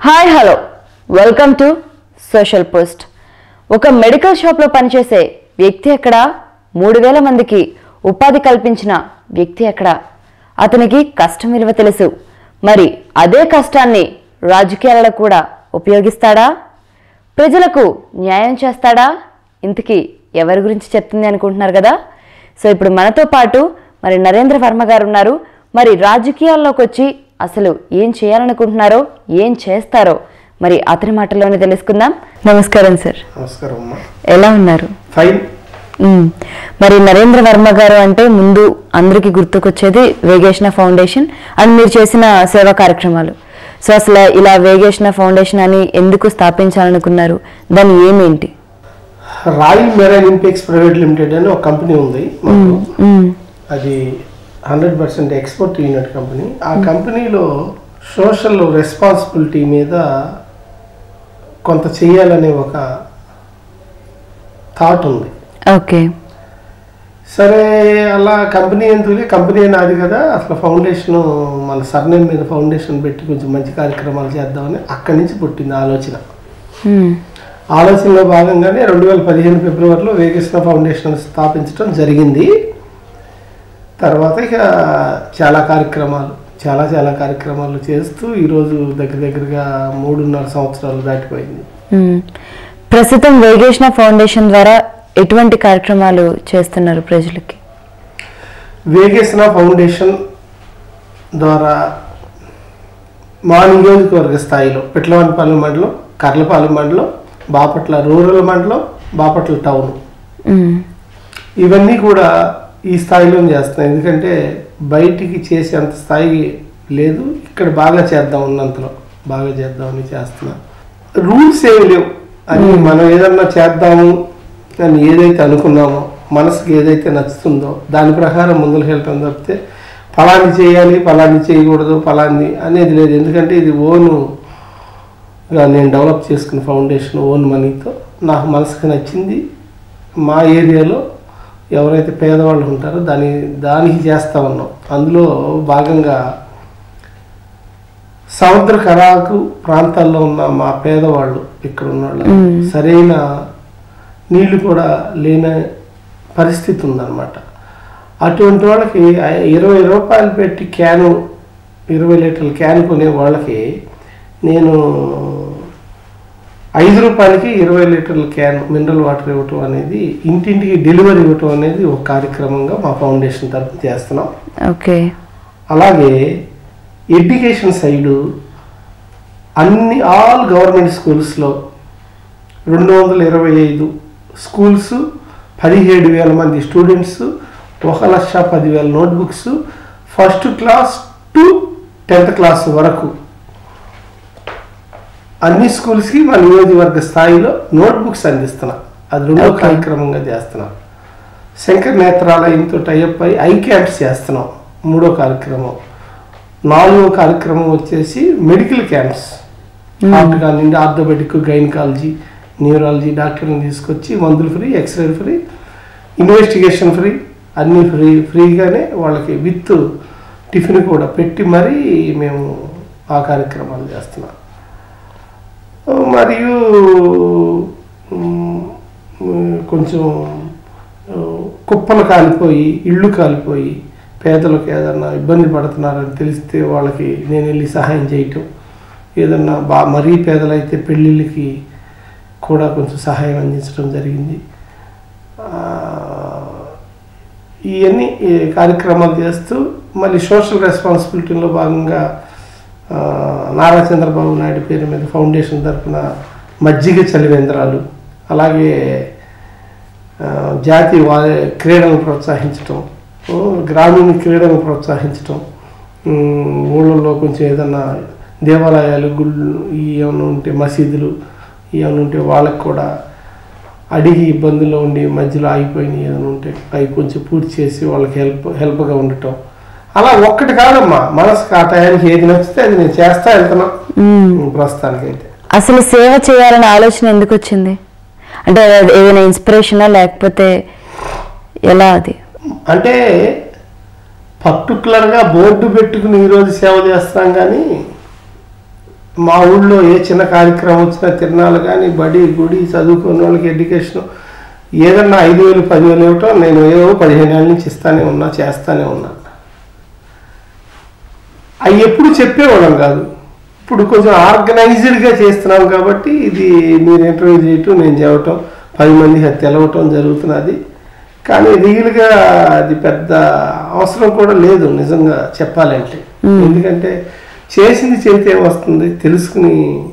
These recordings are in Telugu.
Hi hello welcome to social post ఒక మెడికల్ షాప్లో పనిచేసే వ్యక్తి ఎక్కడ మూడు వేల మందికి ఉపాధి కల్పించిన వ్యక్తి ఎక్కడ అతనికి కష్టం విలువ తెలుసు మరి అదే కష్టాన్ని రాజకీయాలలో కూడా ఉపయోగిస్తాడా ప్రజలకు న్యాయం చేస్తాడా ఇంతకీ ఎవరి గురించి చెప్తుంది అనుకుంటున్నారు కదా సో ఇప్పుడు మనతో పాటు మరి నరేంద్ర వర్మ గారు ఉన్నారు మరి రాజకీయాల్లోకి వచ్చి అసలు ఏం చేయాలనుకుంటున్నారో ఏం చేస్తారో మరి అతని మాటల్లోనే తెలుసుకుందాం నమస్కారం సార్ నమస్కారం అమ్మా ఎలా ఉన్నారు ఫైన్ మ్మ్. మరి నరేంద్ర వర్మ గారు అంటే ముందు అందరికీ గుర్తుకొచ్చేది వేగేష్ణ ఫౌండేషన్ అండ్ మీరు చేసిన సేవా కార్యక్రమాలు సో అసలు ఇలా వేగేష్ణ ఫౌండేషన్ అని ఎందుకు స్థాపించాలనుకున్నారు దాని ఏమేంటి royal marine impex private limited అని ఒక కంపెనీ ఉంది మాకు. మ్మ్. అది hundred percent export unit company ఆ కంపెనీలో సోషల్ రెస్పాన్సిబిలిటీ మీద కొంత చేయాలనే ఒక థాట్ ఉంది ఓకే సరే అలా కంపెనీ ఎందుకులే కంపెనీ నాది కదా అసలు ఫౌండేషన్ మన సర్నేమ్ మీద ఫౌండేషన్ పెట్టి కొంచెం మంచి కార్యక్రమాలు చేద్దామని అక్కడి నుంచి పుట్టింది ఆలోచన మ్మ్. ఆలోచనలో భాగంగానే రెండు వేల పదిహేను ఫిబ్రవరిలో వేగేశ్వర ఫౌండేషన్ స్థాపించడం జరిగింది తర్వాత ఇక చాలా కార్యక్రమాలు చాలా చాలా కార్యక్రమాలు చేస్తూ ఈరోజు దగ్గర దగ్గరగా మూడున్నర సంవత్సరాలు దాటిపోయింది మ్మ్. ప్రస్తుతం వేగేష్ణ ఫౌండేషన్ ద్వారా ఎటువంటి కార్యక్రమాలు చేస్తున్నారు ప్రజలకి వేగేశ్వర ఫౌండేషన్ ద్వారా మా నియోజకవర్గ స్థాయిలో పిట్లవానిపల్లి మండలం కర్లపాలెం మండలం బాపట్ల రూరల్ మండలం బాపట్ల టౌన్ మ్మ్. ఇవన్నీ కూడా ఈ స్థాయిలో చేస్తున్నాయి ఎందుకంటే బయటికి చేసేంత స్థాయి లేదు ఇక్కడ బాగా చేద్దాం ఉన్నంతలో బాగా చేద్దామని చేస్తున్నా రూల్స్ ఏమి లేవు అని మనం ఏదన్నా చేద్దాము అని ఏదైతే అనుకున్నామో మనసుకి ఏదైతే నచ్చుతుందో దాని ప్రకారం ముందుకు వెళ్ళటం తప్పితే ఫలాన్ని చేయాలి ఫలాన్ని చేయకూడదు ఫలాన్ని అనేది లేదు ఎందుకంటే ఇది ఓను నేను డెవలప్ చేసుకున్న ఫౌండేషన్ ఓన్ మనీతో నాకు మనసుకు నచ్చింది మా ఏరియాలో ఎవరైతే పేదవాళ్ళు ఉంటారో దాని దానికి చేస్తా ఉన్నాం అందులో భాగంగా సముద్ర కరాకు ప్రాంతాల్లో ఉన్న మా పేదవాళ్ళు ఇక్కడ ఉన్న వాళ్ళు సరైన నీళ్లు కూడా లేని పరిస్థితి ఉందన్నమాట అటువంటి వాళ్ళకి ఐ- ఇరవై రూపాయలు పెట్టి క్యాను ఇరవై లీటర్ల క్యాన్ కొనే వాళ్ళకి నేను ఐదు రూపాయలకి ఇరవై లీటర్ల క్యాన్ మినరల్ వాటర్ ఇవ్వటం అనేది ఇంటింటికి డెలివరీ ఇవ్వటం అనేది ఒక కార్యక్రమంగా మా ఫౌండేషన్ తరఫున చేస్తున్నాం ఓకే అలాగే ఎడ్యుకేషన్ సైడు అన్ని ఆల్ గవర్నమెంట్ స్కూల్స్లో రెండు వందల ఇరవై ఐదు స్కూల్స్ పదిహేడు వేల మంది స్టూడెంట్స్ ఒక లక్ష పదివేల notebooks first class to tenth class వరకు అన్ని స్కూల్స్కి మా నియోజకవర్గ స్థాయిలో నోట్బుక్స్ అందిస్తున్నా అది రెండో Okay. కార్యక్రమంగా చేస్తున్నాం శంకర్ నేత్రాలయంతో టైఅప్ అయి ఐ క్యాంప్స్ చేస్తున్నాం మూడో కార్యక్రమం నాలుగో కార్యక్రమం వచ్చేసి మెడికల్ క్యాంప్స్ హార్ట్ కానివ్వండి ఆర్థోపెడిక్ గైనకాలజీ న్యూరాలజీ డాక్టర్ని తీసుకొచ్చి మందులు free x ray free investigation free అన్నీ ఫ్రీ ఫ్రీగానే వాళ్ళకి విత్ టిఫిన్ కూడా పెట్టి మరీ మేము ఆ కార్యక్రమాలు చేస్తున్నాం మరియు మ్, మ్, కొంచెం ఆ, కుప్పలు కాలిపోయి ఇళ్ళు కాలిపోయి పేదలకు ఏదన్నా ఇబ్బంది పడుతున్నారని తెలిస్తే వాళ్ళకి నేను వెళ్ళి సహాయం చేయటం ఏదన్నా బా మరీ పేదలైతే పెళ్ళిళ్ళకి కూడా కొంచెం సహాయం అందించడం జరిగింది ఆ, ఇవన్నీ ఈ కార్యక్రమాలు చేస్తూ మళ్ళీ సోషల్ రెస్పాన్సిబిలిటీలో భాగంగా ఆ, నారా చంద్రబాబు నాయుడు పేరు మీద ఫౌండేషన్ తరఫున మజ్జిగ చలివేంద్రాలు అలాగే ఆ, జాతీయ వా క్రీడలను ప్రోత్సహించటం ఓ, గ్రామీణ క్రీడలను ప్రోత్సహించటం ఉమ్, ఊళ్ళల్లో కొంచెం ఏదన్నా దేవాలయాలు గుళ్ళు ఈ ఏమైనా ఉంటే మసీదులు ఏమైనా ఉంటే వాళ్ళకి కూడా అడిగి ఇబ్బందుల్లో ఉండి మధ్యలో ఆగిపోయినాయి ఏదైనా ఉంటే అవి కొంచెం పూర్తి చేసి వాళ్ళకి హెల్ప్ హెల్ప్గా ఉండటం అలా ఒక్కటి కాదమ్మా మనసుకు ఆ టయానికి ఏది నచ్చితే అది నేను చేస్తా వెళ్తున్నా మ్మ్. ప్రస్తుతానికైతే అసలు సేవ చేయాలనే ఆలోచన ఎందుకు వచ్చింది అంటే అది ఏదైనా ఇన్స్పిరేషనా లేకపోతే ఎలా అది అంటే పర్టికులర్గా బోర్డు పెట్టుకుని ఈరోజు సేవ చేస్తాం కానీ మా ఊళ్ళో ఏ చిన్న కార్యక్రమం వచ్చినా తిరణాలు కానీ బడి గుడి చదువుకున్న వాళ్ళకి ఎడ్యుకేషన్ ఏదన్నా ఐదు వేలు పదివేలు ఇవ్వటం నేను ఏవో పదిహేను ఏళ్ళ నుంచి ఇస్తానే ఉన్నా చేస్తానే ఉన్నా అవి ఎప్పుడు చెప్పేవాళ్ళం కాదు ఇప్పుడు కొంచెం ఆర్గనైజ్డ్గా చేస్తున్నాం కాబట్టి ఇది మీరు ఇంటర్వ్యూ చేయటం నేను చెప్పటం పది మందికి అది తెలవటం జరుగుతున్నది కానీ రియల్గా అది పెద్ద అవసరం కూడా లేదు నిజంగా చెప్పాలంటే ఎందుకంటే చేసింది చెబితే ఏమొస్తుంది తెలుసుకుని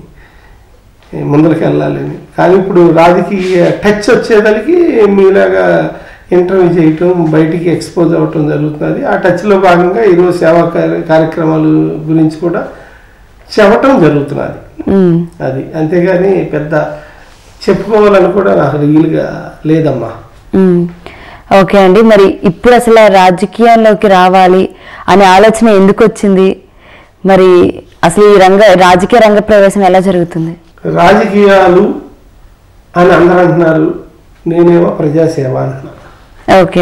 ముందరికి వెళ్ళాలని కానీ ఇప్పుడు రాజకీయ టచ్ వచ్చేదానికి మీలాగా ఇంటర్వ్యూ చేయటం బయటికి ఎక్స్పోజ్ అవ్వటం జరుగుతున్నది ఆ టచ్లో భాగంగా ఈరోజు సేవా కార్య- కార్యక్రమాలు గురించి కూడా చెప్పటం జరుగుతున్నది ఉమ్, అది అంతేగాని పెద్ద చెప్పుకోవాలని కూడా నాకు రియల్గా లేదమ్మా ఉమ్. ఓకే అండి మరి ఇప్పుడు అసలు రాజకీయాల్లోకి రావాలి అనే ఆలోచన ఎందుకు వచ్చింది మరి అసలు ఈ రంగ రాజకీయ రంగ ప్రవేశం ఎలా జరుగుతుంది రాజకీయాలు అని అందరూ అంటున్నారు నేనేమో ప్రజాసేవ అంటున్నాను ఓకే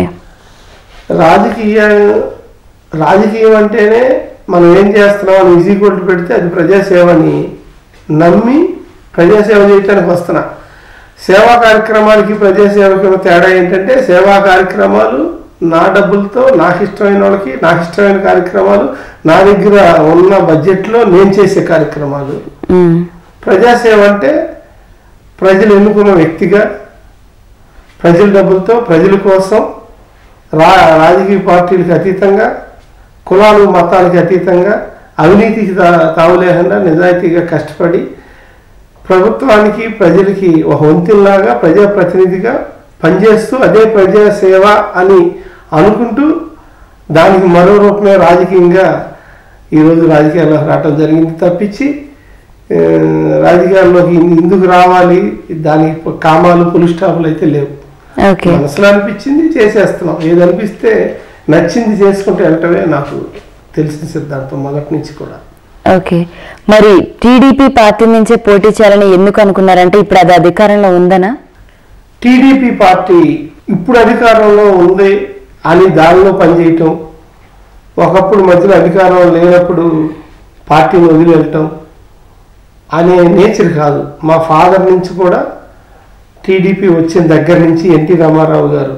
రాజకీయ రాజకీయం అంటేనే మనం ఏం చేస్తున్నాం అని ఈజీ కొట్టు పెడితే అది ప్రజాసేవని నమ్మి ప్రజాసేవ చేయటానికి వస్తున్నా సేవా కార్యక్రమాలకి ప్రజాసేవకి ఉన్న తేడా ఏంటంటే సేవా కార్యక్రమాలు నా డబ్బులతో నాకు ఇష్టమైన వాళ్ళకి నాకు ఇష్టమైన కార్యక్రమాలు నా దగ్గర ఉన్న బడ్జెట్లో నేను చేసే కార్యక్రమాలు ఉమ్, ప్రజాసేవ అంటే ప్రజలు ఎన్నుకున్న వ్యక్తిగా ప్రజల డబ్బులతో ప్రజల కోసం రా రాజకీయ పార్టీలకు అతీతంగా కులాలు మతాలకు అతీతంగా అవినీతికి తా- తావు లేకుండా నిజాయితీగా కష్టపడి ప్రభుత్వానికి ప్రజలకి ఒక వంతుల్లాగా ప్రజాప్రతినిధిగా పనిచేస్తూ అదే ప్రజాసేవ అని అనుకుంటూ దానికి మరో రూపమే రాజకీయంగా ఈరోజు రాజకీయాల్లోకి రావటం జరిగింది తప్పించి ఆ, రాజకీయాల్లోకి ఎందుకు రావాలి దాని కామాలు పులి స్టాపులు అయితే లేవు ఓకే మనసులో అనిపించింది చేసేస్తున్నాం ఏది అనిపిస్తే నచ్చింది చేసుకుంటూ వెళ్ళటమే నాకు తెలిసిన సిద్ధాంతం మొదటి నుంచి కూడా ఓకే మరి టీడీపీ పార్టీ నుంచే పోటీ చేయాలని ఎందుకు అనుకున్నారంటే ఇప్పుడు అది అధికారంలో ఉందనా టీడీపీ పార్టీ ఇప్పుడు అధికారంలో ఉంది అని దానిలో పనిచేయటం ఒకప్పుడు మధ్యలో అధికారం లేనప్పుడు పార్టీని వదిలి వెళ్ళటం అనే నేచర్ కాదు మా ఫాదర్ నుంచి కూడా టీడీపీ వచ్చిన దగ్గర నుంచి ఎన్టీ రామారావు గారు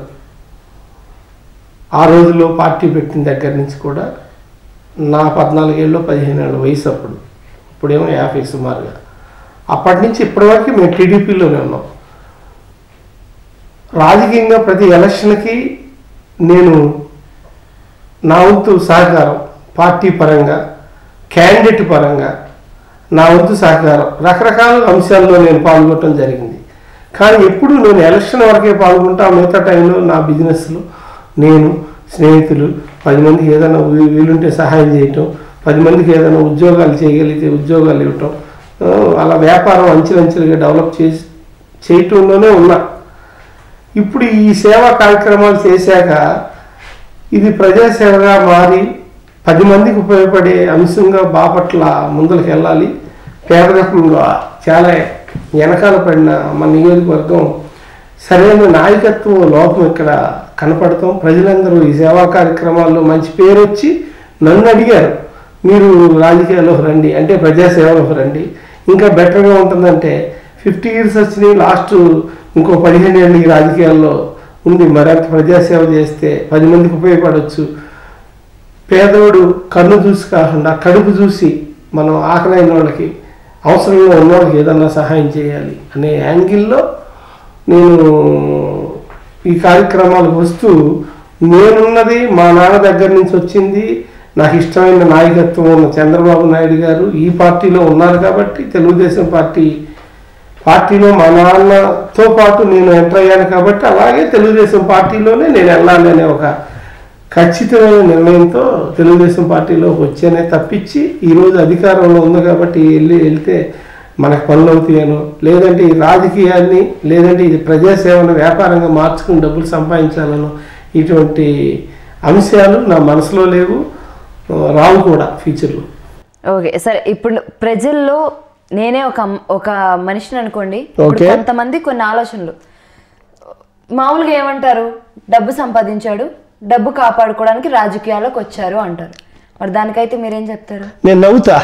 ఆ రోజుల్లో పార్టీ పెట్టిన దగ్గర నుంచి కూడా నా పద్నాలుగేళ్ళు పదిహేను ఏళ్ళ వయసు అప్పుడు ఇప్పుడేమో యాభై సుమారుగా అప్పటి నుంచి ఇప్పటి వరకు మేము టీడీపీలోనే ఉన్నాం రాజకీయంగా ప్రతి ఎలక్షన్కి నేను నా వంతు సహకారం పార్టీ పరంగా క్యాండిడేట్ పరంగా నా వంతు సహకారం రకరకాల అంశాల్లో నేను పాల్గొనడం జరిగింది కానీ ఎప్పుడు నేను ఎలక్షన్ వరకే పాల్గొంటా మిగతా టైంలో నా బిజినెస్లో నేను స్నేహితులు పది మందికి ఏదైనా వీ- వీలుంటే సహాయం చేయటం పది మందికి ఏదైనా ఉద్యోగాలు చేయగలిగితే ఉద్యోగాలు ఇవ్వటం ఆ, అలా వ్యాపారం అంచెలంచెలుగా డెవలప్ చేసి చేయటంలోనే ఉన్నా ఇప్పుడు ఈ సేవా కార్యక్రమాలు చేశాక ఇది ప్రజాసేవగా మారి పది మందికి ఉపయోగపడే అంశంగా బాపట్ల ముందరికి వెళ్ళాలి పేదరికంగా చాలా వెనకాల పడిన మన నియోజకవర్గం సరైన నాయకత్వం లోపం ఇక్కడ కనపడతాం ప్రజలందరూ ఈ సేవా కార్యక్రమాల్లో మంచి పేరు వచ్చి నన్ను అడిగారు మీరు రాజకీయాల్లోకి రండి అంటే ప్రజాసేవలోకి రండి ఇంకా బెటర్గా ఉంటుందంటే ఫిఫ్టీ ఇయర్స్ వచ్చినాయి లాస్ట్ ఇంకో పదిహేను ఏళ్ళు ఈ రాజకీయాల్లో ఉంది మరింత ప్రజాసేవ చేస్తే పది మందికి ఉపయోగపడవచ్చు పేదోడు కన్ను చూసి కాకుండా కడుపు చూసి మనం ఆకలైన వాళ్ళకి అవసరంలో ఉన్న వాళ్ళకి ఏదన్నా సహాయం చేయాలి అనే యాంగిల్లో నేను ఈ కార్యక్రమాలకు వస్తూ నేనున్నది మా నాన్న దగ్గర నుంచి వచ్చింది నాకు ఇష్టమైన నాయకత్వం ఉన్న చంద్రబాబు నాయుడు గారు ఈ పార్టీలో ఉన్నారు కాబట్టి తెలుగుదేశం పార్టీ పార్టీలో మా నాన్నతో పాటు నేను ఎంటర్ అయ్యాను కాబట్టి అలాగే తెలుగుదేశం పార్టీలోనే నేను వెళ్ళాలి అనే ఒక ఖచ్చితమైన నిర్ణయంతో తెలుగుదేశం పార్టీలోకి వచ్చానే తప్పించి ఈరోజు అధికారంలో ఉంది కాబట్టి వెళ్ళి వెళ్తే మనకు పనులు అవుతాయను లేదంటే ఈ రాజకీయాన్ని లేదంటే ఇది ప్రజాసేవను వ్యాపారంగా మార్చుకుని డబ్బులు సంపాదించాలను ఇటువంటి అంశాలు నా మనసులో లేవు రావు కూడా ఫ్యూచర్లో ఓకే సరే ఇప్పుడు ప్రజల్లో నేనే ఒక అమ్- ఒక మనిషిని అనుకోండి ఇప్పుడు Okay. కొంతమంది కొన్ని ఆలోచనలు మామూలుగా ఏమంటారు డబ్బు సంపాదించాడు డబ్బు కాపాడుకోవడానికి రాజకీయాల్లోకి వచ్చారు అంటారు మరి దానికైతే మీరేం చెప్తారు నేను నవ్వుతా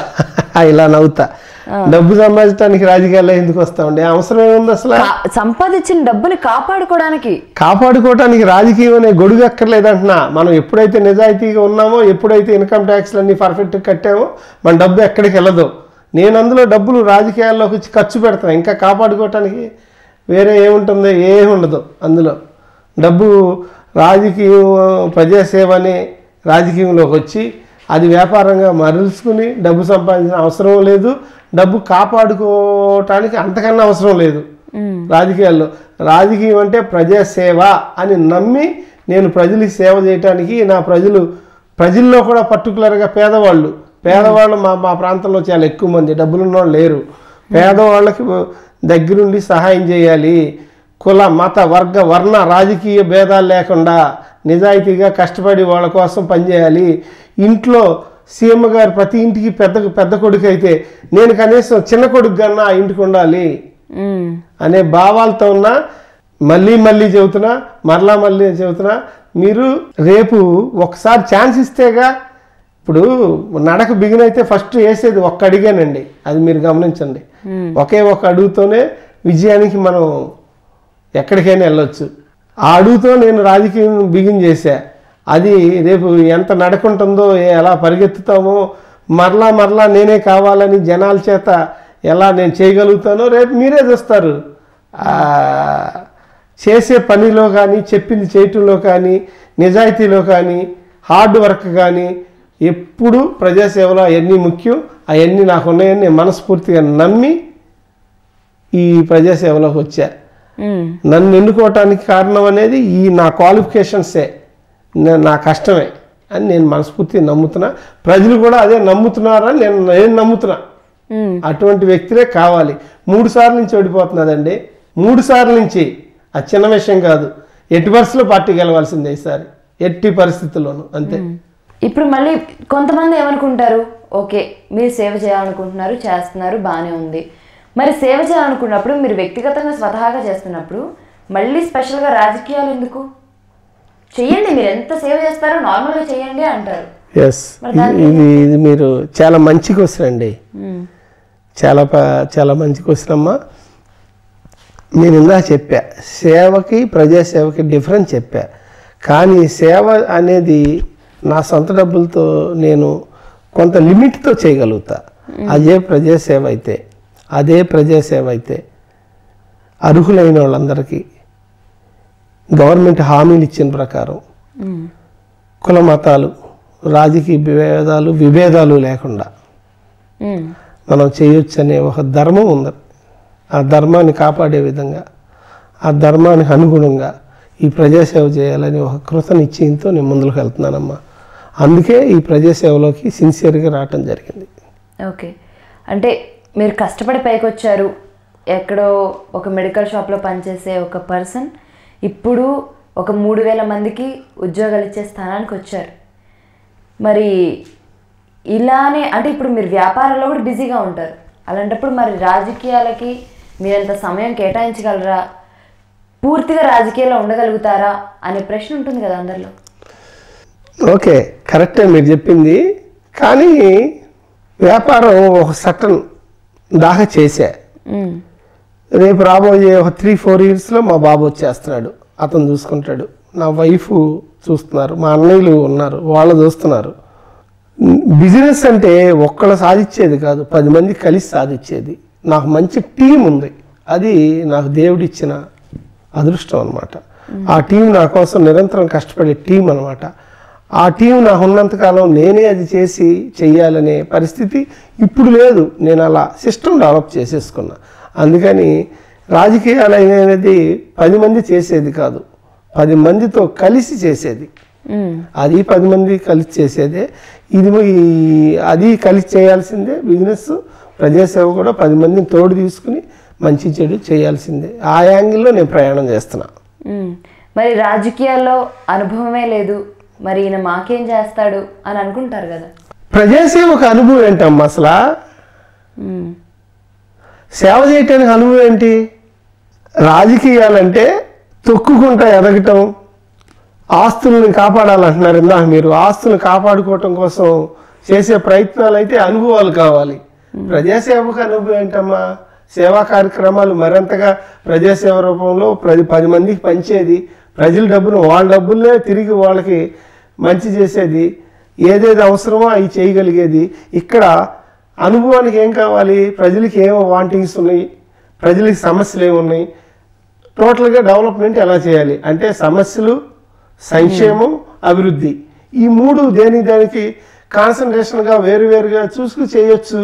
ఇలా నవ్వుతా డబ్బు సంపాదించడానికి రాజకీయాల్లో ఎందుకు వస్తామండి అవసరం ఏముంది అసలు కా- సంపాదించిన డబ్బుని కాపాడుకోవడానికి కాపాడుకోవటానికి రాజకీయం అనే గొడుగు ఎక్కర్లేదంటున్నా మనం ఎప్పుడైతే నిజాయితీగా ఉన్నామో ఎప్పుడైతే ఇన్కమ్ ట్యాక్స్లు అన్ని పర్ఫెక్ట్ కట్టామో మన డబ్బు ఎక్కడికి వెళ్ళదు నేను అందులో డబ్బులు రాజకీయాల్లోకి వచ్చి ఖర్చు పెడతాను ఇంకా కాపాడుకోవటానికి వేరే ఏముంటుంది ఏమి ఉండదు అందులో డబ్బు రాజకీయం ప్రజాసేవ అనే రాజకీయంలోకి వచ్చి అది వ్యాపారంగా మరల్చుకుని డబ్బు సంపాదించిన అవసరం లేదు డబ్బు కాపాడుకోవటానికి అంతకన్నా అవసరం లేదు రాజకీయాల్లో రాజకీయం అంటే ప్రజాసేవ అని నమ్మి నేను ప్రజలకి సేవ చేయటానికి నా ప్రజలు ప్రజల్లో కూడా పర్టికులర్గా పేదవాళ్ళు పేదవాళ్ళు మా మా ప్రాంతంలో చాలా ఎక్కువ మంది డబ్బులున్న వాళ్ళు లేరు పేదవాళ్ళకి దగ్గరుండి సహాయం చేయాలి కుల మత వర్గ వర్ణ రాజకీయ భేదాలు లేకుండా నిజాయితీగా కష్టపడి వాళ్ళ కోసం పనిచేయాలి ఇంట్లో సీఎం గారు ప్రతి ఇంటికి పెద్ద పెద్ద కొడుకు అయితే నేను కనీసం చిన్న కొడుకు కన్నా ఆ ఇంటికి ఉండాలి ఉమ్, అనే భావాలతో ఉన్న మళ్ళీ మళ్ళీ చెబుతున్నా మరలా మళ్ళీ చెబుతున్నా మీరు రేపు ఒకసారి ఛాన్స్ ఇస్తేగా ఇప్పుడు నడక బిగిన్ అయితే ఫస్ట్ వేసేది ఒక్క అడిగానండి అది మీరు గమనించండి ఒకే ఒక అడుగుతోనే విజయానికి మనం ఎక్కడికైనా వెళ్ళొచ్చు ఆ అడుగుతో నేను రాజకీయం బిగిన్ చేశా అది రేపు ఎంత నడకుంటుందో ఏ- ఎలా పరిగెత్తుతామో మరలా మరలా నేనే కావాలని జనాల చేత ఎలా నేను చేయగలుగుతానో రేపు మీరే చూస్తారు ఆ, చేసే పనిలో కానీ చెప్పింది చేయటంలో కానీ నిజాయితీలో కానీ హార్డ్ వర్క్ కానీ ఎప్పుడు ప్రజాసేవలో అవన్నీ ముఖ్యం అవన్నీ నాకు ఉన్నాయని నేను మనస్ఫూర్తిగా నమ్మి ఈ ప్రజాసేవలోకి వచ్చా ఉమ్, నన్ను ఎన్నుకోవటానికి కారణం అనేది ఈ నా క్వాలిఫికేషన్సే నే- నా కష్టమే అని నేను మనస్ఫూర్తిగా నమ్ముతున్నా ప్రజలు కూడా అదే నమ్ముతున్నారని నేను నేను నమ్ముతున్నా ఉమ్, అటువంటి వ్యక్తులే కావాలి మూడు సార్లు నుంచి ఓడిపోతున్నదండి మూడు సార్లు నుంచి అది చిన్న విషయం కాదు ఎట్టి పరిస్థితుల్లో పార్టీ గెలవాల్సిందే ఈసారి ఎట్టి పరిస్థితుల్లోనూ అంతే ఇప్పుడు మళ్ళీ కొంతమంది ఏమనుకుంటారు ఓకే మీరు సేవ చేయాలనుకుంటున్నారు చేస్తున్నారు బాగానే ఉంది మరి సేవ చేయాలనుకున్నప్పుడు మీరు వ్యక్తిగతంగా స్వతహాగా చేస్తున్నప్పుడు మళ్ళీ స్పెషల్గా రాజకీయాలు ఎందుకు చెయ్యండి మీరు ఎంత సేవ చేస్తారో నార్మల్గా చేయండి అంటారు ఎస్ ఇది ఇది మీరు చాలా మంచి క్వశ్చన్ అండి ఉమ్, చాలా ప- చాలా మంచి క్వశ్చన్ అమ్మా నేను ఇందా చెప్పా సేవకి ప్రజాసేవకి డిఫరెన్స్ చెప్పా కానీ సేవ అనేది నా సొంత డబ్బులతో నేను కొంత లిమిట్తో చేయగలుగుతా అదే ప్రజాసేవ అయితే అదే ప్రజాసేవ అయితే అర్హులైన వాళ్ళందరికీ గవర్నమెంట్ హామీలు ఇచ్చిన ప్రకారం ఉమ్, కుల మతాలు రాజకీయ విభేదాలు విభేదాలు లేకుండా ఉమ్, మనం చేయొచ్చు అనే ఒక ధర్మం ఉంది ఆ ధర్మాన్ని కాపాడే విధంగా ఆ ధర్మానికి అనుగుణంగా ఈ ప్రజాసేవ చేయాలని ఒక కృత నిశ్చయంతో నేను ముందుకు వెళ్తున్నానమ్మా అందుకే ఈ ప్రజాసేవలోకి సిన్సియర్గా రావటం జరిగింది ఓకే అంటే మీరు కష్టపడి పైకి వచ్చారు ఎక్కడో ఒక మెడికల్ షాప్లో పనిచేసే ఒక పర్సన్ ఇప్పుడు ఒక మూడు వేల మందికి ఉద్యోగాలు ఇచ్చే స్థానానికి వచ్చారు మరి ఇలానే అంటే ఇప్పుడు మీరు వ్యాపారంలో కూడా బిజీగా ఉంటారు అలాంటప్పుడు మరి రాజకీయాలకి మీరంత సమయం కేటాయించగలరా పూర్తిగా రాజకీయాల్లో ఉండగలుగుతారా అనే ప్రశ్న ఉంటుంది కదా అందరిలో ఓకే కరెక్టే మీరు చెప్పింది కానీ వ్యాపారం ఒక సటన్ దాకా చేశా ఉమ్, రేపు రాబోయే ఒక త్రీ ఫోర్ ఇయర్స్లో మా బాబు వచ్చేస్తున్నాడు అతను చూసుకుంటాడు నా వైఫ్ చూస్తున్నారు మా అన్నయ్యలు ఉన్నారు వాళ్ళు చూస్తున్నారు బిజినెస్ అంటే ఒక్కళ్ళు సాధించేది కాదు పది మంది కలిసి సాధించేది నాకు మంచి టీం ఉంది అది నాకు దేవుడిచ్చిన అదృష్టం అనమాట ఆ టీం నా కోసం నిరంతరం కష్టపడే టీం అనమాట ఆ టీం నాకు ఉన్నంతకాలం నేనే అది చేసి చెయ్యాలనే పరిస్థితి ఇప్పుడు లేదు నేను అలా సిస్టమ్ డెవలప్ చేసేసుకున్నా అందుకని రాజకీయాలు అనేది పది మంది చేసేది కాదు పది మందితో కలిసి చేసేది ఉమ్, అది పది మంది కలిసి చేసేదే ఇది ఈ- అది కలిసి చేయాల్సిందే బిజినెస్ ప్రజాసేవ కూడా పది మందిని తోడు తీసుకుని మంచి చెడు చేయాల్సిందే ఆ యాంగిల్లో నేను ప్రయాణం చేస్తున్నా ఉమ్. మరి రాజకీయాల్లో అనుభవమే లేదు మరి ఈయన మాకేం చేస్తాడు అని అనుకుంటారు కదా ప్రజాసేవకు అనుభవం ఏంటమ్మా అసలు ఉమ్, సేవ చేయటానికి అనుభవం ఏంటి రాజకీయాలంటే తొక్కుకుంటా ఎదగటం ఆస్తుల్ని కాపాడాలంటున్నారు ఇందాక మీరు ఆస్తులను కాపాడుకోవటం కోసం చేసే ప్రయత్నాలు అయితే అనుభవాలు కావాలి ప్రజాసేవకు అనుభవం ఏంటమ్మా సేవా కార్యక్రమాలు మరింతగా ప్రజాసేవ రూపంలో ప్రతి పది మందికి పంచేది ప్రజల డబ్బును వాళ్ళ డబ్బులనే తిరిగి వాళ్ళకి మంచి చేసేది ఏదేది అవసరమో అవి చేయగలిగేది ఇక్కడ అనుభవానికి ఏం కావాలి ప్రజలకి ఏం వాంటింగ్స్ ఉన్నాయి ప్రజలకి సమస్యలు ఏమున్నాయి టోటల్గా డెవలప్మెంట్ ఎలా చేయాలి అంటే సమస్యలు సంక్షేమం అభివృద్ధి ఈ మూడు దేని దానికి కాన్సన్ట్రేషన్గా వేరువేరుగా చూసుకు చేయొచ్చు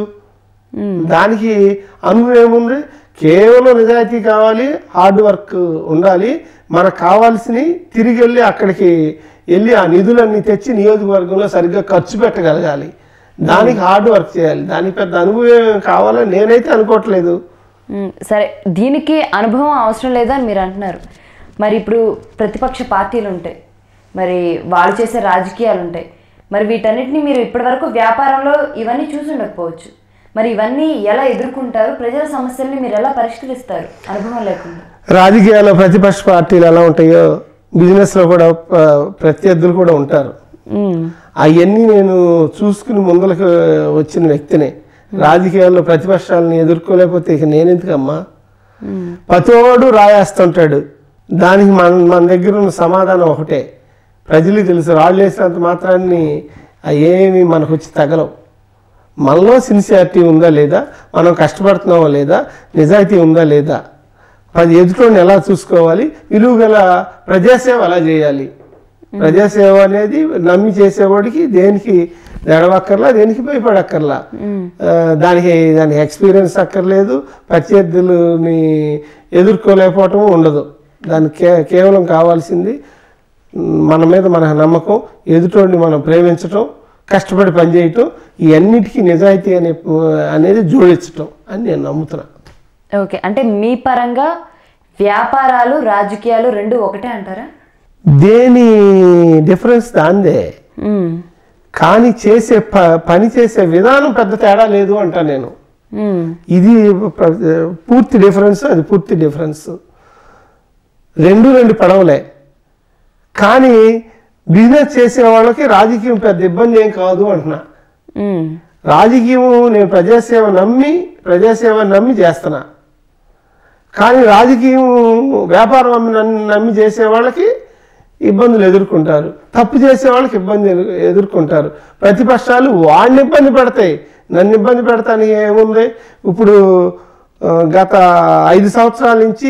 దానికి అనుభవం ఏముంది కేవలం నిజాయితీ కావాలి హార్డ్ వర్క్ ఉండాలి మనకు కావాల్సినవి తిరిగి వెళ్ళి అక్కడికి వెళ్ళి ఆ నిధులన్నీ తెచ్చి నియోజకవర్గంలో సరిగ్గా ఖర్చు పెట్టగలగాలి దానికి హార్డ్ వర్క్ చేయాలి దానికి పెద్ద అనుభవం ఏం కావాలని నేనైతే అనుకోవట్లేదు మ్మ్. సరే దీనికి అనుభవం అవసరం లేదని మీరు అంటున్నారు మరి ఇప్పుడు ప్రతిపక్ష పార్టీలు ఉంటాయి మరి వాళ్ళు చేసే రాజకీయాలు ఉంటాయి మరి వీటన్నిటిని మీరు ఇప్పటివరకు వ్యాపారంలో ఇవన్నీ చూసి ఉండకపోవచ్చు మరి ఇవన్నీ ఎలా ఎదుర్కొంటారు ప్రజల సమస్యల్ని మీరు ఎలా పరిష్కరిస్తారు అనుభవం లేకుండా రాజకీయాల్లో ప్రతిపక్ష పార్టీలు ఎలా ఉంటాయో బిజినెస్లో కూడా ఆ, ప్రత్యర్థులు కూడా ఉంటారు మ్మ్. అవన్నీ నేను చూసుకుని ముందలకు వచ్చిన వ్యక్తినే రాజకీయాల్లో ప్రతిపక్షాలను ఎదుర్కోలేకపోతే ఇక నేనెందుకమ్మా మ్మ్. ప్రతివాడు రాయేస్తుంటాడు దానికి మన మన దగ్గర ఉన్న సమాధానం ఒకటే ప్రజలకు తెలుసు రాళ్ళు వేసినంత మాత్రాన్ని అవి ఏమి మనకు వచ్చి తగలవు మనలో సిన్సియారిటీ ఉందా లేదా మనం కష్టపడుతున్నామా లేదా నిజాయితీ ఉందా లేదా పది ఎదుటిని ఎలా చూసుకోవాలి విలువ గల ప్రజాసేవ ఎలా చేయాలి ప్రజాసేవ అనేది నమ్మి చేసేవాడికి దేనికి నడవక్కర్లా దేనికి భయపడక్కర్లా ఆ, దానికి దానికి ఎక్స్పీరియన్స్ అక్కర్లేదు ప్రత్యర్థులని ఎదుర్కోలేకపోవటం ఉండదు దానికి కే కేవలం కావాల్సింది మ్, మన మీద మన నమ్మకం ఎదుటోడిని మనం ప్రేమించటం కష్టపడి పనిచేయటం ఈ అన్నిటికీ నిజాయితీ అనే అనేది జోడించటం అని నేను నమ్ముతున్నా ఓకే అంటే మీ పరంగా వ్యాపారాలు రాజకీయాలు రెండు ఒకటే అంటారా దేని డిఫరెన్స్ దాందే మ్మ్. కానీ చేసే ప పని చేసే విధానం పెద్ద తేడా లేదు అంటా నేను మ్మ్. ఇది ప్ర- పూర్తి డిఫరెన్స్ అది పూర్తి డిఫరెన్స్ రెండు రెండు పడవలే కానీ బిజినెస్ చేసే వాళ్ళకి రాజకీయం పెద్ద ఇబ్బంది ఏం కాదు అంటున్నా మ్మ్. రాజకీయం నేను ప్రజాసేవ నమ్మి ప్రజాసేవ నమ్మి చేస్తున్నా కానీ రాజకీయం వ్యాపారం నమ్మి నన్ను నమ్మి చేసే వాళ్ళకి ఇబ్బందులు ఎదుర్కొంటారు తప్పు చేసే వాళ్ళకి ఇబ్బంది ఎదు- ఎదుర్కొంటారు ప్రతిపక్షాలు వాడిని ఇబ్బంది పెడతాయి నన్ను ఇబ్బంది పెడతానికి ఏముంది ఇప్పుడు ఆ, గత ఐదు సంవత్సరాల నుంచి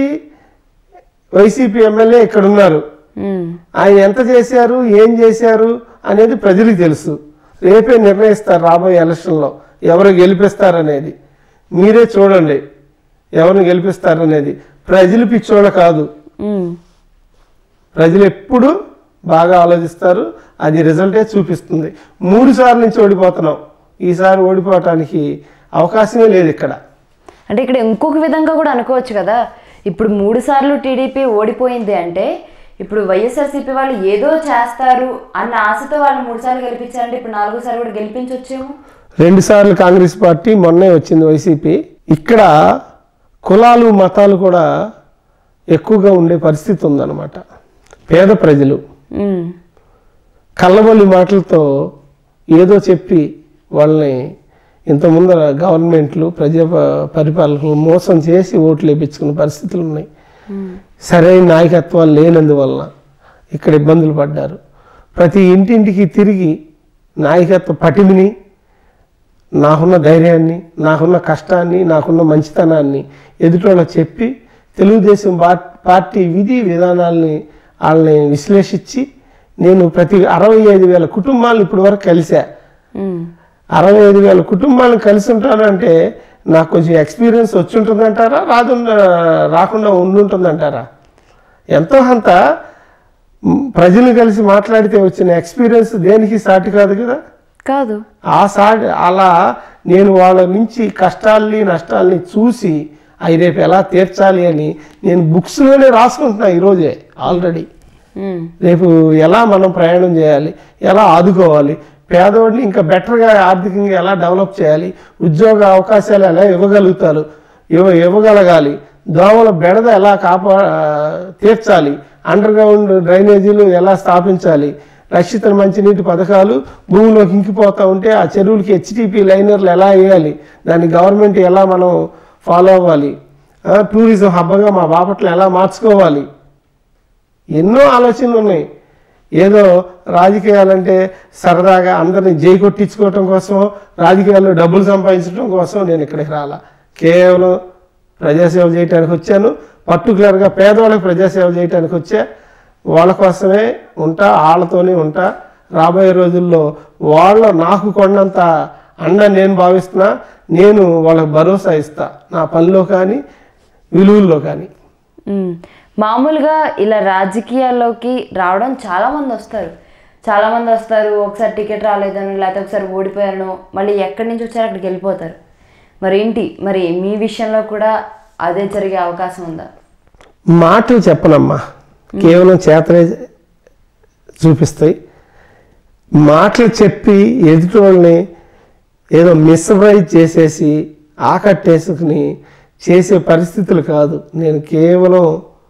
వైసీపీ ఎమ్మెల్యే ఇక్కడ ఉన్నారు మ్మ్. ఆయన ఎంత చేశారు ఏం చేశారు అనేది ప్రజలకు తెలుసు రేపే నిర్ణయిస్తారు రాబోయే ఎలక్షన్లో ఎవరు గెలిపిస్తారనేది మీరే చూడండి ఎవరిని గెలిపిస్తారనేది ప్రజలు పిచ్చోళ్ళ కాదు మ్మ్. ప్రజలు ఎప్పుడు బాగా ఆలోచిస్తారు అది రిజల్టే చూపిస్తుంది మూడు సార్లు నుంచి ఓడిపోతున్నాం ఈసారి ఓడిపోవటానికి అవకాశమే లేదు ఇక్కడ అంటే ఇక్కడ ఇంకొక విధంగా కూడా అనుకోవచ్చు కదా ఇప్పుడు మూడు సార్లు టీడీపీ ఓడిపోయింది అంటే ఇప్పుడు వైఎస్ఆర్సీపీ వాళ్ళు ఏదో చేస్తారు అన్న ఆశతో వాళ్ళు మూడు సార్లు గెలిపించారంటే ఇప్పుడు నాలుగోసారి కూడా గెలిపించొచ్చేమో రెండు సార్లు కాంగ్రెస్ పార్టీ మొన్నే వచ్చింది వైసీపీ ఇక్కడ కులాలు మతాలు కూడా ఎక్కువగా ఉండే పరిస్థితి ఉందన్నమాట పేద ప్రజలు మ్మ్. కళ్ళబొల్లి మాటలతో ఏదో చెప్పి వాళ్ళని ఇంత ముందర గవర్నమెంట్లు ప్రజా ప- పరిపాలకులు మోసం చేసి ఓట్లు వేయించుకునే పరిస్థితులు ఉన్నాయి సరైన నాయకత్వాలు లేనందువలన ఇక్కడ ఇబ్బందులు పడ్డారు ప్రతి ఇంటింటికి తిరిగి నాయకత్వ పటిమిని నాకున్న ధైర్యాన్ని నాకున్న కష్టాన్ని నాకున్న మంచితనాన్ని ఎదుటోళ్ళకి చెప్పి తెలుగుదేశం పా- పార్టీ విధి విధానాల్ని వాళ్ళని విశ్లేషించి నేను ప్రతి అరవై ఐదు వేల కుటుంబాలను ఇప్పటి వరకు కలిసా మ్మ్. అరవై ఐదు వేల కుటుంబాలను కలిసి ఉంటానంటే నాకు కొంచెం ఎక్స్పీరియన్స్ వచ్చి ఉంటుందంటారా రాదు రాకుండా ఉండుంటుందంటారా ఎంతో అంత మ్, ప్రజలు కలిసి మాట్లాడితే వచ్చిన ఎక్స్పీరియన్స్ దేనికి సాటి కాదు కదా కాదు ఆ సాటి అలా నేను వాళ్ళ నుంచి కష్టాల్ని నష్టాల్ని చూసి అవి రేపు ఎలా తీర్చాలి అని నేను బుక్స్లోనే రాసుకుంటున్నా ఈరోజే ఆల్రెడీ మ్మ్. రేపు ఎలా మనం ప్రయాణం చేయాలి ఎలా ఆదుకోవాలి పేదవాడిని ఇంకా బెటర్గా ఆర్థికంగా ఎలా డెవలప్ చేయాలి ఉద్యోగ అవకాశాలు ఎలా ఇవ్వగలుగుతారు ఇవ్వ ఇవ్వగలగాలి దోమల బెడద ఎలా కాపా తీర్చాలి అండర్ గ్రౌండ్ డ్రైనేజీలు ఎలా స్థాపించాలి రక్షిత మంచినీటి పథకాలు భూమిలోకి ఇంకిపోతూ ఉంటే ఆ చెరువులకి హెచ్టిపి లైనర్లు ఎలా వేయాలి దాన్ని గవర్నమెంట్ ఎలా మనం ఫాలో అవ్వాలి ఆ, టూరిజం హబ్గా మా బాపట్ల ఎలా మార్చుకోవాలి ఎన్నో ఆలోచనలు ఉన్నాయి ఏదో రాజకీయాలంటే సరదాగా అందరిని జై కొట్టించుకోవటం కోసం రాజకీయాల్లో డబ్బులు సంపాదించడం కోసం నేను ఇక్కడికి రాలా కేవలం ప్రజాసేవ చేయడానికి వచ్చాను పర్టికులర్గా పేదవాళ్ళకి ప్రజాసేవ చేయడానికి వచ్చా వాళ్ళ కోసమే ఉంటా వాళ్ళతోనే ఉంటా రాబోయే రోజుల్లో వాళ్ళ నాకు కొన్నంత అండ నేను భావిస్తున్నా నేను వాళ్ళకి భరోసా ఇస్తా నా పనిలో కానీ విలువల్లో కానీ మ్మ్. మామూలుగా ఇలా రాజకీయాల్లోకి రావడం చాలా మంది వస్తారు చాలా మంది వస్తారు ఒకసారి టికెట్ రాలేదని లేకపోతే ఒకసారి ఓడిపోయారనో మళ్ళీ ఎక్కడి నుంచి వచ్చారో అక్కడికి వెళ్ళిపోతారు మరి ఏంటి మరి మీ విషయంలో కూడా అదే జరిగే అవకాశం ఉందా మాటలు చెప్పనమ్మా కేవలం చేతనే చూపిస్తాయి మాటలు చెప్పి ఎదుటి వాళ్ళని ఏదో మిస్ప్రైజ్ చేసేసి ఆకట్టేసుకుని చేసే పరిస్థితులు కాదు నేను కేవలం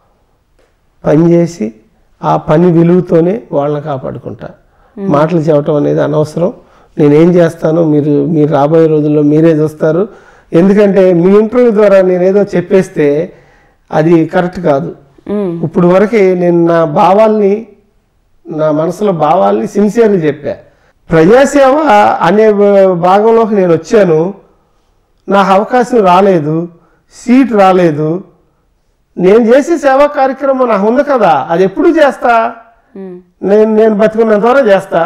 పని చేసి ఆ పని విలువతోనే వాళ్ళని కాపాడుకుంటా మాటలు చెప్పటం అనేది అనవసరం నేనేం చేస్తానో మీరు మీరు రాబోయే రోజుల్లో మీరే చూస్తారు ఎందుకంటే మీ ఇంటర్వ్యూ ద్వారా నేనేదో చెప్పేస్తే అది కరెక్ట్ కాదు మ్మ్. ఇప్పుడు వరకే నేను నా భావాల్ని నా మనసులో భావాల్ని సిన్సియర్గా చెప్పా ప్రజాసేవ అనే భాగంలోకి నేను వచ్చాను నాకు అవకాశం రాలేదు సీట్ రాలేదు నేను చేసే సేవా కార్యక్రమం నాకు ఉంది కదా అది ఎప్పుడు చేస్తా మ్మ్. నేను నేను బతుకున్నంత వరకు చేస్తా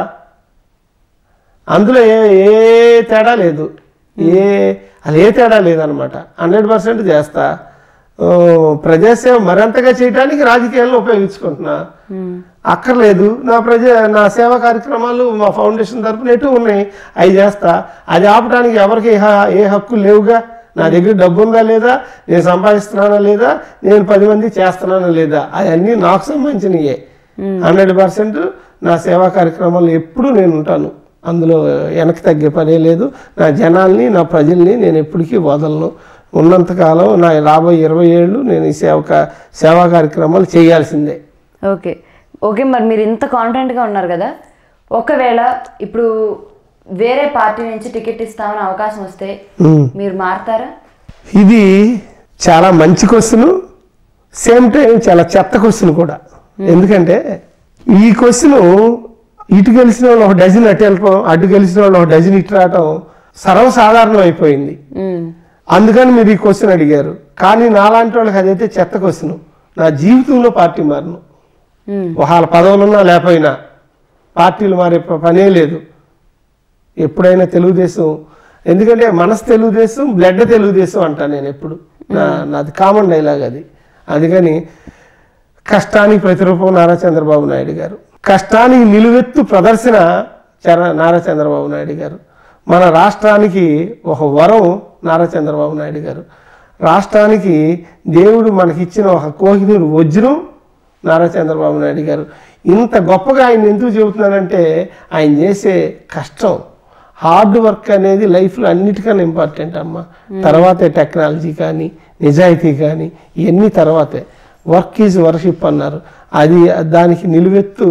అందులో ఏ ఏ తేడా లేదు ఏ అది ఏ తేడా లేదనమాట హండ్రెడ్ పర్సెంట్ చేస్తా ఆ, ప్రజాసేవ మరింతగా చేయడానికి రాజకీయాలను ఉపయోగించుకుంటున్నా మ్మ్. అక్కర్లేదు నా ప్రజ నా సేవా కార్యక్రమాలు మా ఫౌండేషన్ తరపున ఎటు ఉన్నాయి అవి చేస్తా అది ఆపడానికి ఎవరికి ఏ హ- ఏ హక్కు లేవుగా నా దగ్గర డబ్బు ఉందా లేదా నేను సంపాదిస్తున్నానా లేదా నేను పది మంది చేస్తున్నానా లేదా అవన్నీ నాకు సంబంధించినయే హండ్రెడ్ పర్సెంట్ నా సేవా కార్యక్రమాలు ఎప్పుడూ నేను ఉంటాను అందులో వెనక్కి తగ్గే పనే లేదు నా జనాల్ని నా ప్రజల్ని నేను ఎప్పటికీ వదలను ఉన్నంతకాలం నా రాబోయే ఇరవై ఏళ్ళు నేను ఈ సేవ కా- సేవా కార్యక్రమాలు చేయాల్సిందే ఓకే ఓకే మరి మీరు ఇంత కాన్ఫిడెంట్గా ఉన్నారు కదా ఒకవేళ ఇప్పుడు వేరే పార్టీ నుంచి టికెట్ ఇస్తామని అవకాశం వస్తే ఉమ్. మీరు మారతారా ఇది చాలా మంచి క్వశ్చన్ సేమ్ టైం చాలా చెత్త క్వశ్చన్ కూడా ఎందుకంటే ఈ క్వశ్చన్ ఇటు గెలిచిన వాళ్ళు ఒక డజన్ అటు వెళ్ళటం అటు గెలిచిన వాళ్ళు ఒక డజన్ ఇటు రావటం సర్వసాధారణం అయిపోయింది మ్మ్. అందుకని మీరు ఈ క్వశ్చన్ అడిగారు కానీ నాలాంటి వాళ్ళకి అదైతే చెత్త క్వశ్చన్ నా జీవితంలో పార్టీ మారను మ్మ్. వాళ్ళ పదవులున్నా లేకపోయినా పార్టీలు మారే ప- పనే లేదు ఎప్పుడైనా తెలుగుదేశం ఎందుకంటే మనసు తెలుగుదేశం బ్లడ్ తెలుగుదేశం అంటా నేను ఎప్పుడు నా నాది కామన్ డైలాగ్ అది అందుకని కష్టానికి ప్రతిరూపం నారా చంద్రబాబు నాయుడు గారు కష్టానికి నిలువెత్తు ప్రదర్శన చర నారా చంద్రబాబు నాయుడు గారు మన రాష్ట్రానికి ఒక వరం నారా చంద్రబాబు నాయుడు గారు రాష్ట్రానికి దేవుడు మనకిచ్చిన ఒక కోహినూరు వజ్రం నారా చంద్రబాబు నాయుడు గారు ఇంత గొప్పగా ఆయన ఎందుకు చెబుతున్నానంటే ఆయన చేసే కష్టం హార్డ్ వర్క్ అనేది లైఫ్లో అన్నిటికన్నా ఇంపార్టెంట్ అమ్మ తర్వాతే టెక్నాలజీ కానీ నిజాయితీ కానీ ఇవన్నీ తర్వాతే వర్క్ ఈజ్ వర్షిప్ అన్నారు అది దానికి నిలువెత్తు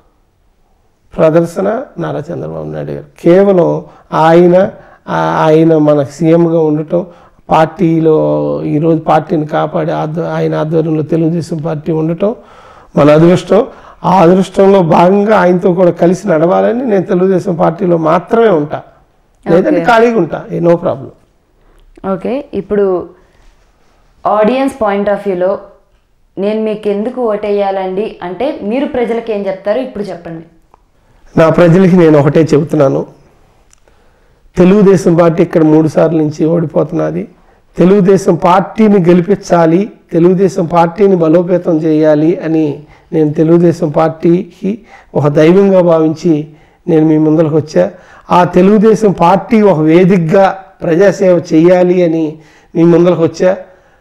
ప్రదర్శన నారా చంద్రబాబు నాయుడు గారు కేవలం ఆయన ఆ- ఆయన మన సీఎంగా ఉండటం పార్టీలో ఈరోజు పార్టీని కాపాడే ఆధ్వ ఆయన ఆధ్వర్యంలో తెలుగుదేశం పార్టీ ఉండటం మన అదృష్టం ఆ అదృష్టంలో భాగంగా ఆయనతో కూడా కలిసి నడవాలని నేను తెలుగుదేశం పార్టీలో మాత్రమే ఉంటా లేదంటే ఖాళీగా ఉంటా ఏ నో ప్రాబ్లం ఓకే ఇప్పుడు ఆడియన్స్ పాయింట్ ఆఫ్ వ్యూలో నేను మీకు ఎందుకు ఓటేయాలండి అంటే మీరు ప్రజలకు ఏం చెప్తారో ఇప్పుడు చెప్పండి నా ప్రజలకి నేను ఒకటే చెబుతున్నాను తెలుగుదేశం పార్టీ ఇక్కడ మూడు సార్లు నుంచి ఓడిపోతున్నది తెలుగుదేశం పార్టీని గెలిపించాలి తెలుగుదేశం పార్టీని బలోపేతం చేయాలి అని నేను తెలుగుదేశం పార్టీకి ఒక దైవంగా భావించి నేను మీ ముందరకు వచ్చా ఆ తెలుగుదేశం పార్టీ ఒక వేదికగా ప్రజాసేవ చేయాలి అని మీ ముందరకు వచ్చా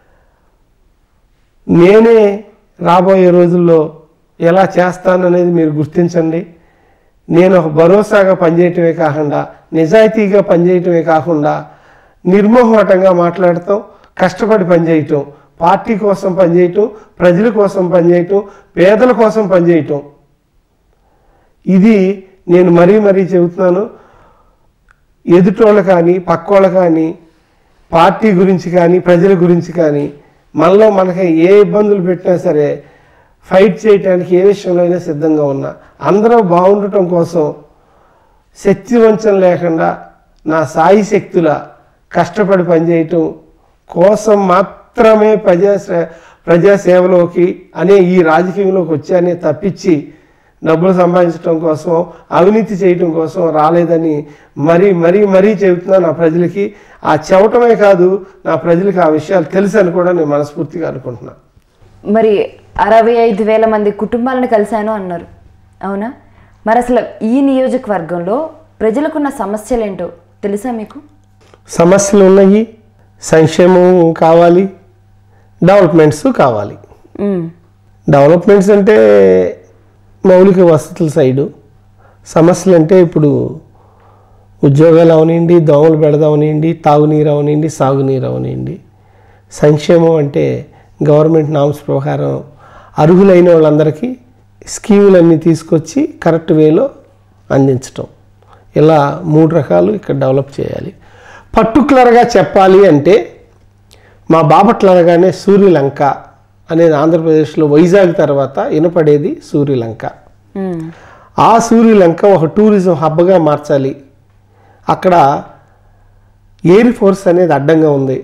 నేనే రాబోయే రోజుల్లో ఎలా చేస్తాననేది మీరు గుర్తించండి నేను ఒక భరోసాగా పనిచేయటమే కాకుండా నిజాయితీగా పనిచేయటమే కాకుండా నిర్మోహమాటంగా మాట్లాడటం కష్టపడి పనిచేయటం పార్టీ కోసం పనిచేయటం ప్రజల కోసం పనిచేయటం పేదల కోసం పనిచేయటం ఇది నేను మరీ మరీ చెబుతున్నాను ఎదుటోళ్ళు కానీ పక్కోళ్ళు కానీ పార్టీ గురించి కానీ ప్రజల గురించి కానీ మనలో మనకి ఏ ఇబ్బందులు పెట్టినా సరే ఫైట్ చేయడానికి ఏ విషయంలో అయినా సిద్ధంగా ఉన్నా అందరూ బాగుండటం కోసం శక్తి వంచన లేకుండా నా సాయి శక్తుల కష్టపడి పనిచేయటం కోసం మాత్రమే ప్రజా ప్రజాసేవలోకి అనే ఈ రాజకీయంలోకి వచ్చానే తప్పించి డబ్బులు సంపాదించడం కోసం అవినీతి చేయటం కోసం రాలేదని మరీ మరీ మరీ చెబుతున్నా నా ప్రజలకి ఆ చెవటమే కాదు నా ప్రజలకి ఆ విషయాలు తెలుసు అని కూడా నేను మనస్ఫూర్తిగా అనుకుంటున్నా మరి అరవై ఐదు వేల మంది కుటుంబాలను కలిశాను అన్నారు అవునా మరి అసలు ఈ నియోజకవర్గంలో ప్రజలకున్న సమస్యలు ఏంటో తెలుసా మీకు సమస్యలు ఉన్నాయి సంక్షేమం కావాలి డెవలప్మెంట్స్ కావాలి ఉమ్, డెవలప్మెంట్స్ అంటే మౌలిక వసతుల సైడు సమస్యలు అంటే ఇప్పుడు ఉద్యోగాలు అవనివ్వండి దోమలు పెడదామనివ్వండి తాగునీరు అవనివ్వండి సాగునీరు అవనివ్వండి సంక్షేమం అంటే గవర్నమెంట్ నామ్స్ ప్రకారం అర్హులైన వాళ్ళందరికీ స్కీములన్నీ తీసుకొచ్చి కరెక్ట్ వేలో అందించటం ఇలా మూడు రకాలు ఇక్కడ డెవలప్ చేయాలి పర్టికులర్గా చెప్పాలి అంటే మా బాపట్ల అనగానే సూర్యలంక అనేది ఆంధ్రప్రదేశ్లో వైజాగ్ తర్వాత వినపడేది సూర్యలంక ఉమ్, ఆ సూర్యలంక ఒక టూరిజం హబ్గా మార్చాలి అక్కడ ఎయిర్ ఫోర్స్ అనేది అడ్డంగా ఉంది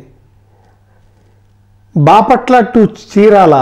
Bapatla to Chirala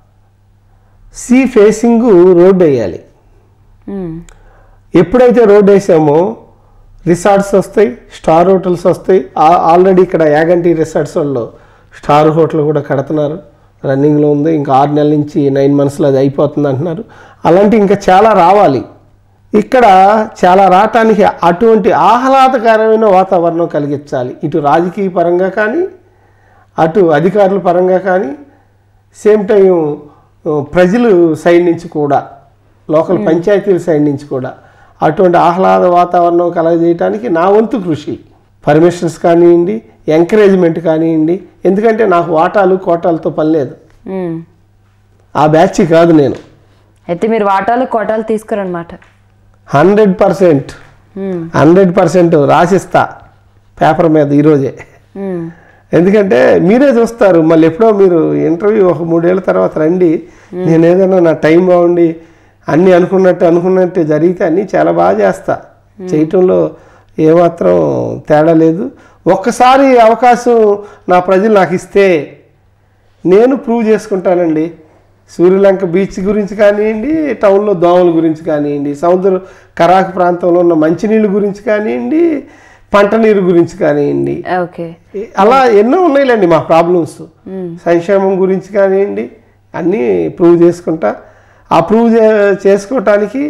sea facing road వేయాలి ఉమ్, ఎప్పుడైతే రోడ్ వేసామో రిసార్ట్స్ వస్తాయి స్టార్ హోటల్స్ వస్తాయి ఆ- ఆల్రెడీ ఇక్కడ యాగంటి రిసార్ట్స్ వాళ్ళు స్టార్ హోటల్ కూడా కడుతున్నారు రన్నింగ్లో ఉంది ఇంకా ఆరు నెలల నుంచి నైన్ మంత్స్లో అది అయిపోతుంది అంటున్నారు అలాంటి ఇంకా చాలా రావాలి ఇక్కడ చాలా రావటానికి అటువంటి ఆహ్లాదకరమైన వాతావరణం కలిగించాలి ఇటు రాజకీయ పరంగా కానీ అటు అధికారుల పరంగా కానీ సేమ్ టైం ప్రజలు సైడ్ నుంచి కూడా లోకల్ పంచాయతీల సైడ్ నుంచి కూడా అటువంటి ఆహ్లాద వాతావరణం కలగజేయడానికి నా వంతు కృషి పర్మిషన్స్ కానివ్వండి ఎంకరేజ్మెంట్ కానివ్వండి ఎందుకంటే నాకు వాటాలు కోటాలతో పని లేదు ఉమ్. ఆ బ్యాచ్ కాదు నేను అయితే మీరు వాటాలు కోటాలు తీసుకురనమాట హండ్రెడ్ పర్సెంట్ ఉమ్, హండ్రెడ్ పర్సెంట్ రాసిస్తా పేపర్ మీద ఈరోజే ఉమ్, ఎందుకంటే మీరే చూస్తారు మళ్ళీ ఎప్పుడో మీరు ఇంటర్వ్యూ ఒక మూడేళ్ల తర్వాత రండి నేను ఏదైనా నా టైం బాగుండి అన్నీ అనుకున్నట్టు అనుకున్నట్టు జరిగితే అన్నీ చాలా బాగా చేస్తా చేయటంలో ఏమాత్రం తేడా లేదు ఒక్కసారి అవకాశం నా ప్రజలు నాకు ఇస్తే నేను ప్రూవ్ చేసుకుంటానండి సూర్యలంక బీచ్ గురించి కానివ్వండి టౌన్లో దోమల గురించి కానివ్వండి సముద్ర కరాకు ప్రాంతంలో ఉన్న మంచినీళ్ళ గురించి కానివ్వండి పంట నీరు గురించి కానివ్వండి ఓకే అలా ఎన్నో ఉన్నాయిలేండి మా ప్రాబ్లమ్స్ సంక్షేమం గురించి కానివ్వండి అన్నీ ప్రూవ్ చేసుకుంటా ఆ ప్రూవ్ చే- చేసుకోవటానికి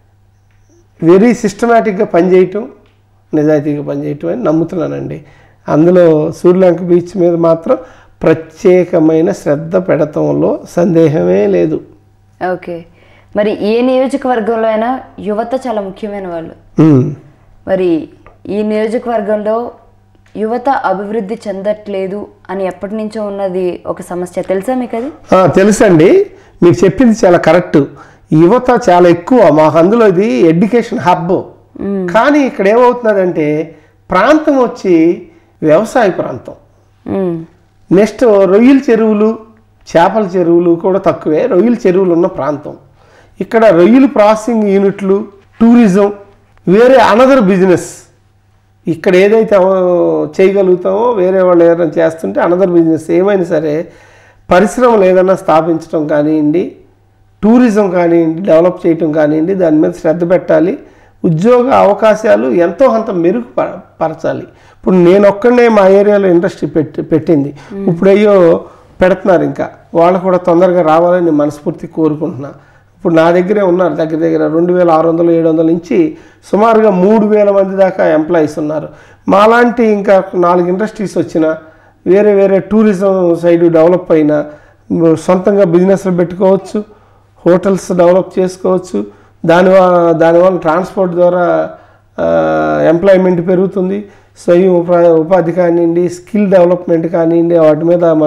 వెరీ సిస్టమేటిక్గా పనిచేయటం నిజాయితీగా పనిచేయటం అని నమ్ముతున్నానండి అందులో సూర్యలంక బీచ్ మీద మాత్రం ప్రత్యేకమైన శ్రద్ధ పెడతంలో సందేహమే లేదు ఓకే మరి ఏ నియోజకవర్గంలో అయినా యువత చాలా ముఖ్యమైన వాళ్ళు ఉమ్. మరి ఈ నియోజకవర్గంలో యువత అభివృద్ధి చెందట్లేదు అని ఎప్పటి నుంచో ఉన్నది ఒక సమస్య తెలుసా మీకు అది ఆ, తెలుసండి మీకు చెప్పింది చాలా కరెక్ట్ యువత చాలా ఎక్కువ మాకు అందులో ఇది ఎడ్యుకేషన్ హబ్ కానీ ఇక్కడ ఏమవుతున్నదంటే ప్రాంతం వచ్చి వ్యవసాయ ప్రాంతం ఉమ్, నెక్స్ట్ రొయ్యల చెరువులు చేపల చెరువులు కూడా తక్కువే రొయ్యల చెరువులు ఉన్న ప్రాంతం ఇక్కడ రొయ్యలు ప్రాసెసింగ్ యూనిట్లు టూరిజం వేరే అనదర్ బిజినెస్ ఇక్కడ ఏదైతే అవ- చేయగలుగుతామో వేరే వాళ్ళు ఏదైనా చేస్తుంటే అనదర్ బిజినెస్ ఏమైనా సరే పరిశ్రమలు ఏదైనా స్థాపించడం కానివ్వండి టూరిజం కానివ్వండి డెవలప్ చేయటం కానివ్వండి దాని మీద శ్రద్ధ పెట్టాలి ఉద్యోగ అవకాశాలు ఎంతో అంత మెరుగు ప- పరచాలి ఇప్పుడు నేను ఒక్కడే మా ఏరియాలో ఇండస్ట్రీ పెట్టి పెట్టింది ఇప్పుడు అయ్యో పెడుతున్నారు ఇంకా వాళ్ళు కూడా తొందరగా రావాలని నేను మనస్ఫూర్తి కోరుకుంటున్నా ఇప్పుడు నా దగ్గరే ఉన్నారు దగ్గర దగ్గర రెండు వేల ఆరు వందలు ఏడు వందల నుంచి సుమారుగా మూడు వేల మంది దాకా ఎంప్లాయీస్ ఉన్నారు మాలాంటి ఇంకా నాలుగు ఇండస్ట్రీస్ వచ్చినా వేరే వేరే టూరిజం సైడ్ డెవలప్ అయినా మ్, సొంతంగా బిజినెస్లు పెట్టుకోవచ్చు హోటల్స్ డెవలప్ చేసుకోవచ్చు దాని వ- దానివల్ల ట్రాన్స్పోర్ట్ ద్వారా ఎంప్లాయ్మెంట్ పెరుగుతుంది స్వయం ఉపా ఉపాధి కానివ్వండి స్కిల్ డెవలప్మెంట్ కానివ్వండి వాటి మీద మనం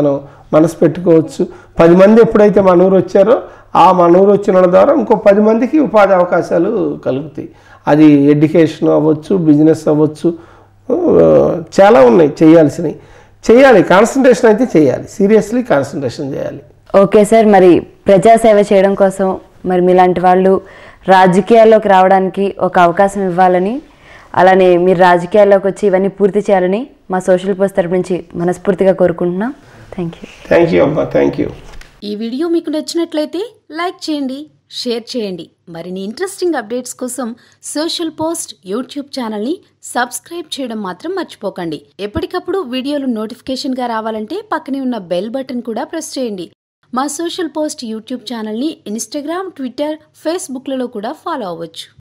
మనసు పెట్టుకోవచ్చు పది మంది ఎప్పుడైతే మన ఊరు వచ్చారో ఆ మన ఊరు వచ్చిన వాళ్ళ ద్వారా ఇంకో పది మందికి ఉపాధి అవకాశాలు కలుగుతాయి అది ఎడ్యుకేషన్ అవ్వచ్చు బిజినెస్ అవ్వచ్చు ఆ, చాలా ఉన్నాయి చేయాల్సినవి చేయాలి కాన్సన్ట్రేషన్ అయితే చేయాలి సీరియస్లీ కాన్సన్ట్రేషన్ చేయాలి ఓకే సార్ మరి ప్రజాసేవ చేయడం కోసం మరి మీలాంటి వాళ్ళు రాజకీయాల్లోకి రావడానికి ఒక అవకాశం ఇవ్వాలని అలానే మీరు రాజకీయాల్లోకి వచ్చి ఇవన్నీ పూర్తి చేయాలని మా సోషల్ పోస్ట్ తరపు నుంచి మనస్ఫూర్తిగా కోరుకుంటున్నాం థ్యాంక్ యూ థ్యాంక్ యూ అమ్మా థ్యాంక్ యూ ఈ వీడియో మీకు నచ్చినట్లయితే లైక్ చేయండి షేర్ చేయండి మరిన్ని ఇంట్రెస్టింగ్ అప్డేట్స్ కోసం సోషల్ పోస్ట్ యూట్యూబ్ ఛానల్ని సబ్స్క్రైబ్ చేయడం మాత్రం మర్చిపోకండి ఎప్పటికప్పుడు వీడియోలు నోటిఫికేషన్గా రావాలంటే పక్కనే ఉన్న బెల్ బటన్ కూడా ప్రెస్ చేయండి మా సోషల్ పోస్ట్ యూట్యూబ్ ఛానల్ని ఇన్స్టాగ్రామ్ ట్విట్టర్ ఫేస్బుక్లలో కూడా ఫాలో అవ్వచ్చు